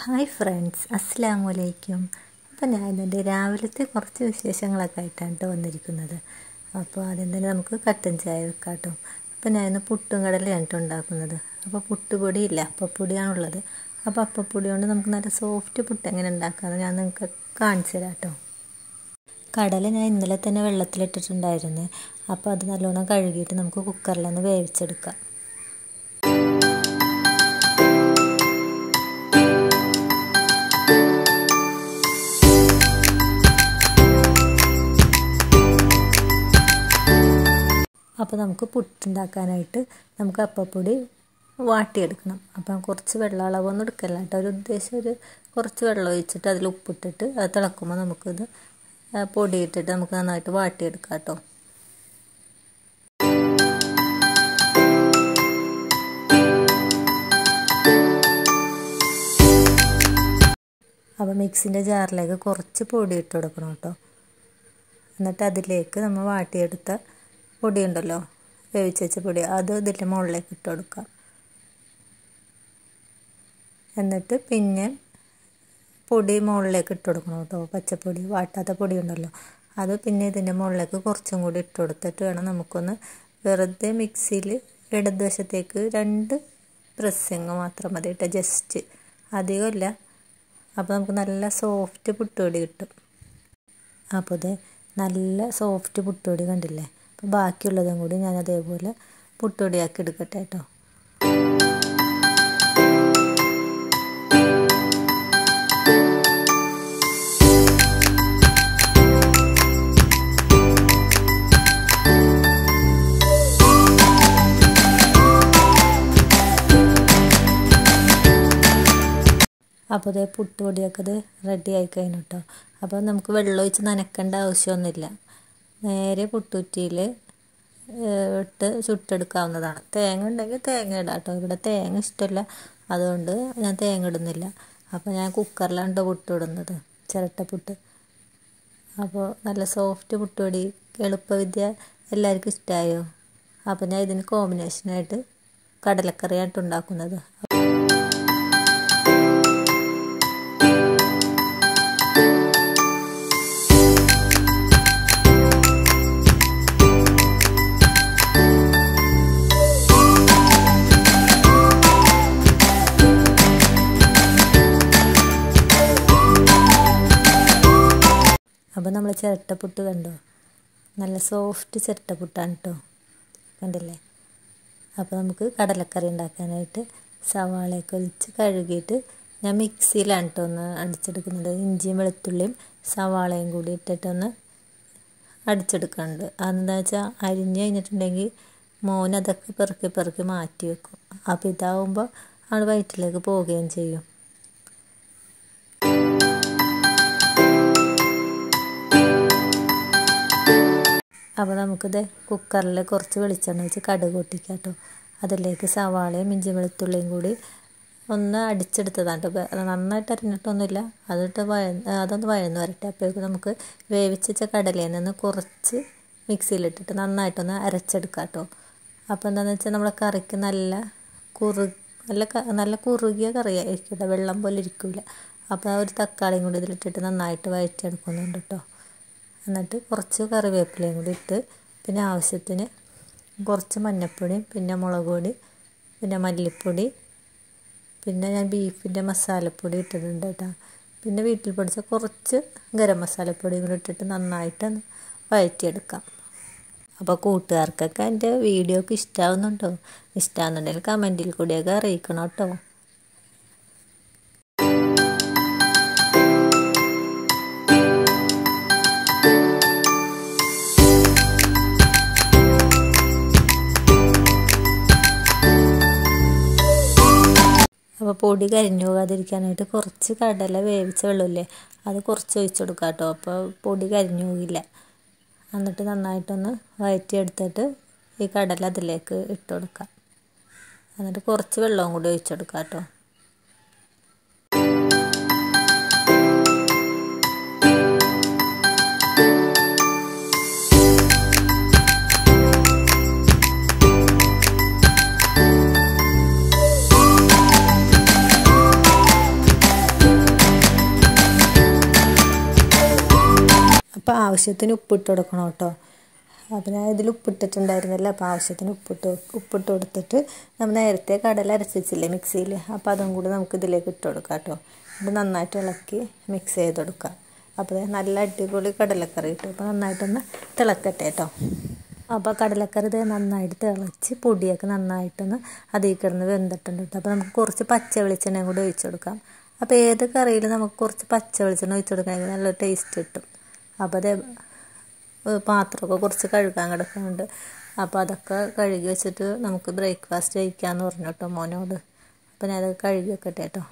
hi friends അസ്സാം വലൈക്കും അപ്പോൾ ഞാൻ എൻ്റെ രാവിലത്തെ കുറച്ച് വിശേഷങ്ങളൊക്കെ ആയിട്ടാണ് കേട്ടോ വന്നിരിക്കുന്നത് അപ്പോൾ ആദ്യം തന്നെ നമുക്ക് കട്ടൻ ചായ വെക്കാം കേട്ടോ അപ്പോൾ ഞാൻ ഇന്ന് പുട്ടും കടലയാണ് കേട്ടോ ഉണ്ടാക്കുന്നത് അപ്പോൾ പുട്ടുപൊടി ഇല്ല അപ്പപ്പൊടിയാണുള്ളത് അപ്പോൾ അപ്പപ്പൊടി കൊണ്ട് നമുക്ക് നല്ല സോഫ്റ്റ് പുട്ട് എങ്ങനെ ഉണ്ടാക്കാമെന്ന് ഞാൻ നിങ്ങൾക്ക് കാണിച്ചു തരാം കേട്ടോ കടല ഞാൻ ഇന്നലെ തന്നെ വെള്ളത്തിലിട്ടിട്ടുണ്ടായിരുന്നു അപ്പോൾ അത് നല്ലോണം കഴുകിയിട്ട് നമുക്ക് കുക്കറിലൊന്ന് വേവിച്ചെടുക്കാം അപ്പോൾ നമുക്ക് പുട്ടുണ്ടാക്കാനായിട്ട് നമുക്ക് അപ്പപ്പൊടി വാട്ടിയെടുക്കണം അപ്പം കുറച്ച് വെള്ളം അളവൊന്നും എടുക്കല്ല കേട്ടോ ഒരു ഉദ്ദേശം ഒരു കുറച്ച് വെള്ളം ഒഴിച്ചിട്ട് അതിൽ ഉപ്പിട്ടിട്ട് അത് തിളക്കുമ്പോൾ നമുക്കിത് പൊടിയിട്ടിട്ട് നമുക്ക് നന്നായിട്ട് വാട്ടിയെടുക്കാം കേട്ടോ അപ്പോൾ മിക്സിൻ്റെ ജാറിലേക്ക് കുറച്ച് പൊടി ഇട്ട് കൊടുക്കണം കേട്ടോ എന്നിട്ട് അതിലേക്ക് നമ്മൾ വാട്ടിയെടുത്ത പൊടി ഉണ്ടല്ലോ വേവിച്ച് വെച്ച പൊടി അത് ഇതിൻ്റെ മുകളിലേക്ക് ഇട്ട് കൊടുക്കാം എന്നിട്ട് പിന്നെ പൊടി മുകളിലേക്ക് ഇട്ട് കൊടുക്കണം കേട്ടോ പച്ചപ്പൊടി വാട്ടാത്ത പൊടി ഉണ്ടല്ലോ അത് പിന്നെ ഇതിൻ്റെ മുകളിലേക്ക് കുറച്ചും കൂടി ഇട്ട് കൊടുത്തിട്ട് വേണം നമുക്കൊന്ന് വെറുതെ മിക്സിയിൽ ഇടതുവശത്തേക്ക് രണ്ട് പ്രസ്സിങ് മാത്രം മതി കേട്ടോ ജസ്റ്റ് അധികമില്ല അപ്പോൾ നമുക്ക് നല്ല സോഫ്റ്റ് പുട്ടുപൊടി കിട്ടും അപ്പോൾ ഇത് നല്ല സോഫ്റ്റ് പുട്ടുപൊടി കണ്ടില്ലേ അപ്പോൾ ബാക്കിയുള്ളതും കൂടി ഞാൻ അതേപോലെ പുട്ടുപൊടിയാക്കി എടുക്കട്ടെ കേട്ടോ അപ്പോൾ അതേ പുട്ടുപൊടിയൊക്കെ ഇത് റെഡി ആയി കഴിഞ്ഞു കേട്ടോ അപ്പോൾ നമുക്ക് വെള്ളം ഒഴിച്ച് നനക്കേണ്ട ആവശ്യമൊന്നുമില്ല നേരെ പുട്ടുറ്റിയിൽ ഇട്ട് ചുട്ടെടുക്കാവുന്നതാണ് തേങ്ങ ഉണ്ടെങ്കിൽ തേങ്ങ ഇടാം കേട്ടോ ഇവിടെ തേങ്ങ ഇഷ്ടമല്ല അതുകൊണ്ട് ഞാൻ തേങ്ങ ഇടുന്നില്ല അപ്പോൾ ഞാൻ കുക്കറിലാണ് കേട്ടോ പുട്ടിടുന്നത് ചിരട്ടപ്പുട്ട് അപ്പോൾ നല്ല സോഫ്റ്റ് പുട്ടുപൊടി എളുപ്പവിദ്യ എല്ലാവർക്കും ഇഷ്ടമായോ അപ്പോൾ ഞാൻ ഇതിന് കോമ്പിനേഷനായിട്ട് കടലക്കറിയായിട്ട് ഉണ്ടാക്കുന്നത് അപ്പോൾ നമ്മൾ ചിരട്ടപ്പുട്ട് കണ്ടോ നല്ല സോഫ്റ്റ് ചിരട്ടപ്പുട്ടാണ് കേട്ടോ കണ്ടില്ലേ അപ്പോൾ നമുക്ക് കടലക്കറി ഉണ്ടാക്കാനായിട്ട് സവാളയൊക്കെ ഒലിച്ച് കഴുകിയിട്ട് ഞാൻ മിക്സിയിലാണ് കേട്ടോ ഒന്ന് അടിച്ചെടുക്കുന്നത് ഇഞ്ചിയും വെളുത്തുള്ളിയും സവാളയും കൂടി ഇട്ടിട്ടൊന്ന് അടിച്ചെടുക്കുന്നുണ്ട് അതെന്താ വെച്ചാൽ അരിഞ്ഞ് കഴിഞ്ഞിട്ടുണ്ടെങ്കിൽ മോൻ അതൊക്കെ പെറുക്കി പെറുക്കി മാറ്റി വെക്കും അപ്പോൾ ഇതാവുമ്പോൾ ആൾ വയറ്റിലേക്ക് പോവുകയും ചെയ്യും അപ്പോൾ നമുക്കിത് കുക്കറിൽ കുറച്ച് വെളിച്ചെണ്ണ വെച്ച് കടുക് പൊട്ടിക്കാം കേട്ടോ അതിലേക്ക് സവാളയും ഇഞ്ചി വെളുത്തുള്ളിയും കൂടി ഒന്ന് അടിച്ചെടുത്തതാണ് കേട്ടോ അത് നന്നായിട്ട് അരിഞ്ഞിട്ടൊന്നുമില്ല അതിട്ട് വയ അതൊന്ന് വഴന്ന് വരട്ടെ അപ്പോഴേക്കും നമുക്ക് വേവിച്ച കടലയിൽ നിന്ന് കുറച്ച് മിക്സിയിലിട്ടിട്ട് നന്നായിട്ടൊന്ന് അരച്ചെടുക്കാം കേട്ടോ അപ്പോൾ എന്താണെന്ന് വെച്ചാൽ നമ്മുടെ കറിക്ക് നല്ല കുറു നല്ല നല്ല കുറുകിയ കറിയായിരിക്കും കേട്ടോ വെള്ളം പോലെ ഇരിക്കില്ല അപ്പോൾ ആ ഒരു തക്കാളിയും കൂടി ഇതിലിട്ടിട്ട് നന്നായിട്ട് വഴറ്റിയെടുക്കുന്നുണ്ട് കേട്ടോ എന്നിട്ട് കുറച്ച് കറിവേപ്പിലയും കൂടി ഇട്ട് പിന്നെ ആവശ്യത്തിന് കുറച്ച് മഞ്ഞൾപ്പൊടിയും പിന്നെ മുളക് പൊടി പിന്നെ മല്ലിപ്പൊടി പിന്നെ ഞാൻ ബീഫിൻ്റെ മസാലപ്പൊടി ഇട്ടിട്ടുണ്ട് കേട്ടോ പിന്നെ വീട്ടിൽ പൊടിച്ച കുറച്ച് ഗരം മസാലപ്പൊടിയും കൂടി ഇട്ടിട്ട് നന്നായിട്ട് വഴറ്റിയെടുക്കാം അപ്പോൾ കൂട്ടുകാർക്കൊക്കെ എൻ്റെ വീഡിയോ ഒക്കെ ഇഷ്ടമാവുന്നുണ്ടോ ഇഷ്ടമാവുന്നുണ്ടെങ്കിൽ കമൻറ്റിൽ കൂടിയൊക്കെ അറിയിക്കണം കേട്ടോ അപ്പോൾ പൊടി കരിഞ്ഞു പോകാതിരിക്കാനായിട്ട് കുറച്ച് കടല വേവിച്ച വെള്ളമില്ലേ അത് കുറച്ച് ഒഴിച്ചു കൊടുക്കാം കേട്ടോ അപ്പോൾ പൊടി കരിഞ്ഞു പോകില്ല എന്നിട്ട് നന്നായിട്ടൊന്ന് വഴറ്റിയെടുത്തിട്ട് ഈ കടല അതിലേക്ക് ഇട്ട് കൊടുക്കാം എന്നിട്ട് കുറച്ച് വെള്ളവും കൂടി ഒഴിച്ചു കൊടുക്കാം കേട്ടോ അപ്പോൾ ആവശ്യത്തിന് ഉപ്പിട്ട് കൊടുക്കണം കേട്ടോ അപ്പോൾ ഞാൻ ഇതിൽ ഉപ്പിട്ടിട്ടുണ്ടായിരുന്നില്ല അപ്പോൾ ആവശ്യത്തിന് ഉപ്പിട്ട് ഉപ്പിട്ട് കൊടുത്തിട്ട് നമ്മൾ നേരത്തെ കടല അരച്ചില്ലേ മിക്സിയിൽ അപ്പോൾ അതും കൂടി നമുക്ക് ഇതിലേക്ക് ഇട്ട് കൊടുക്കാം കേട്ടോ ഇത് നന്നായിട്ട് ഇളക്കി മിക്സ് ചെയ്ത് കൊടുക്കാം അപ്പോൾ നല്ല അടിപൊളി കടലക്കറി കിട്ടും അപ്പോൾ നന്നായിട്ടൊന്ന് തിളക്കട്ടെ കേട്ടോ അപ്പോൾ കടലക്കറി ഇത് നന്നായിട്ട് തിളച്ച് പൊടിയൊക്കെ നന്നായിട്ടൊന്ന് അതിൽ കിടന്ന് വെന്തിട്ടുണ്ട് കേട്ടോ അപ്പോൾ നമുക്ക് കുറച്ച് പച്ച വെളിച്ചെണ്ണയും കൂടി ഒഴിച്ച് കൊടുക്കാം അപ്പോൾ ഏത് കറിയിൽ നമുക്ക് കുറച്ച് പച്ച വെളിച്ചെണ്ണ ഒഴിച്ച് കൊടുക്കുകയാണെങ്കിൽ നല്ല ടേസ്റ്റ് കിട്ടും അപ്പോൾ അത് പാത്രമൊക്കെ കുറച്ച് കഴുകാൻ കിടക്കുന്നുണ്ട് അപ്പോൾ അതൊക്കെ കഴുകി വെച്ചിട്ട് നമുക്ക് ബ്രേക്ക്ഫാസ്റ്റ് കഴിക്കാമെന്ന് പറഞ്ഞു കേട്ടോ മോനോട് അപ്പോൾ ഞാനത് കഴുകി വെക്കട്ടെ കേട്ടോ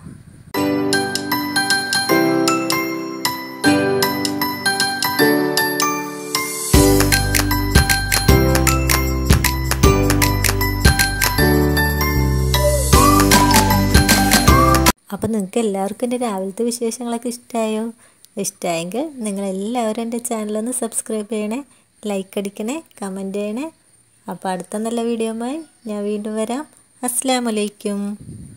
അപ്പം നിങ്ങൾക്ക് എല്ലാവർക്കും എൻ്റെ രാവിലത്തെ വിശേഷങ്ങളൊക്കെ ഇഷ്ടമായോ ഇഷ്ടമായെങ്കിൽ നിങ്ങളെല്ലാവരും എൻ്റെ ചാനലൊന്ന് സബ്സ്ക്രൈബ് ചെയ്യണേ ലൈക്ക് അടിക്കണേ കമൻറ്റ് ചെയ്യണേ അപ്പോൾ അടുത്ത നല്ല വീഡിയോയുമായി ഞാൻ വീണ്ടും വരാം അസ്സാം വലൈക്കും